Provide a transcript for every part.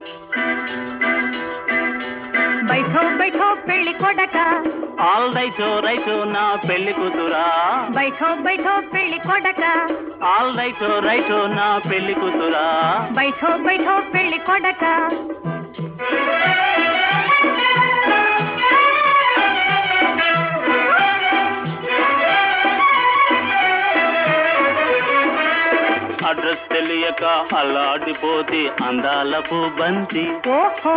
బైఠో బైఠో పెళ్లి కొడక ఆల్ రైటో రైటో నా పెళ్లి కూతురా బైఠో బైఠో పెళ్లి కొడక ఆల్ రైటో రైటో నా పెళ్లి కూతురా బైఠో బైఠో పెళ్లి కొడక అడ్రస్ తెలియక అల్లాడిపోతే అందాలపు బంతి ఓహో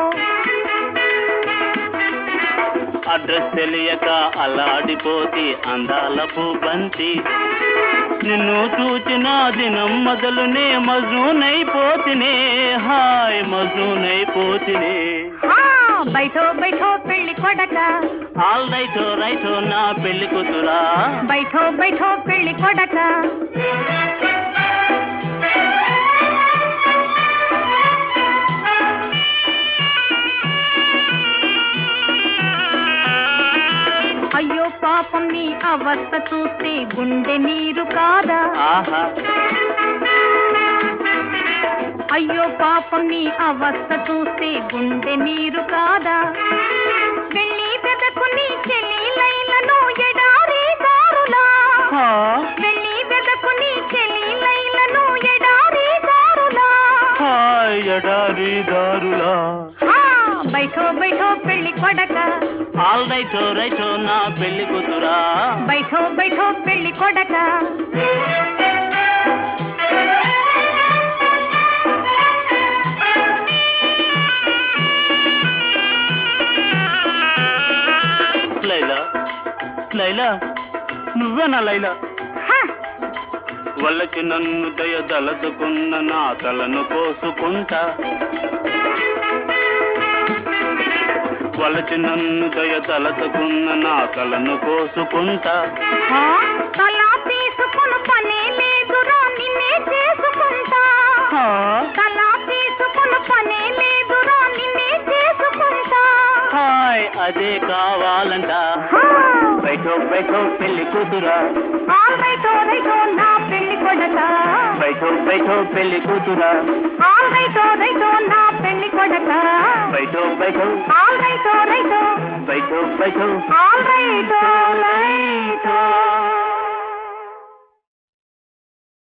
అడ్రస్ తెలియక అల్లాడిపోతే అందాలపు బంతి నిన్ను చూచిన దినం మొదలునే మజూనైపోతినే హాయ్ మజూనైపోతినే హా, బైఠో బైఠో పెళ్లి కొడక ఆల్ రైటో రైటో నా పెళ్లి కూతురా బైఠో బైఠో పెళ్లి కొడక అయ్యో పాపం నీ అవస్థ చూస్తే గుండె నీరు కాదా ఆహా అయ్యో పాపం నీ అవస్థ చూస్తే గుండె నీరు కాదా వెళ్ళి వెదకుని చెల్లి లైలను ఎడారి దారులా హా, వెళ్ళి వెదకుని చెల్లి లైలను ఎడారి దారులా హాయ్ ఎడారి దారులా హా, బైఠో బైఠో పెళ్లి కొడక ఆల్ రైటో రైటో నా పెళ్లి కూతురా బైఠో బైఠో పెళ్లి కొడక లైలా లైలా నువ్వేనా లైలా హ, వాళ్ళకి నన్ను దయ దలచుకున్న నా తలను కోసుకుంటా వాళ్ళకి నన్ను దయ తలచుకున్న నా తలను కోసుకుంటా హా, తల తీసుకుని పనే లేదురా నిన్నే చేసుకుంటా హా, తల తీసుకుని పనే లేదురా నిన్నే చేసుకుంటా హాయ్ అదే కావాలంట హా, బయటో బయటో పెళ్లి కూతురా ఆల్ రైటో రైటో నా పెళ్లి కొడక బయటో బయటో పెళ్లి కూతురా ఆల్ రైటో రైటో నా పెళ్లి కొడక బయటో బయటో ఆల్ రైటో రైటో బయటో బయటో ఆల్ రైటో రైటో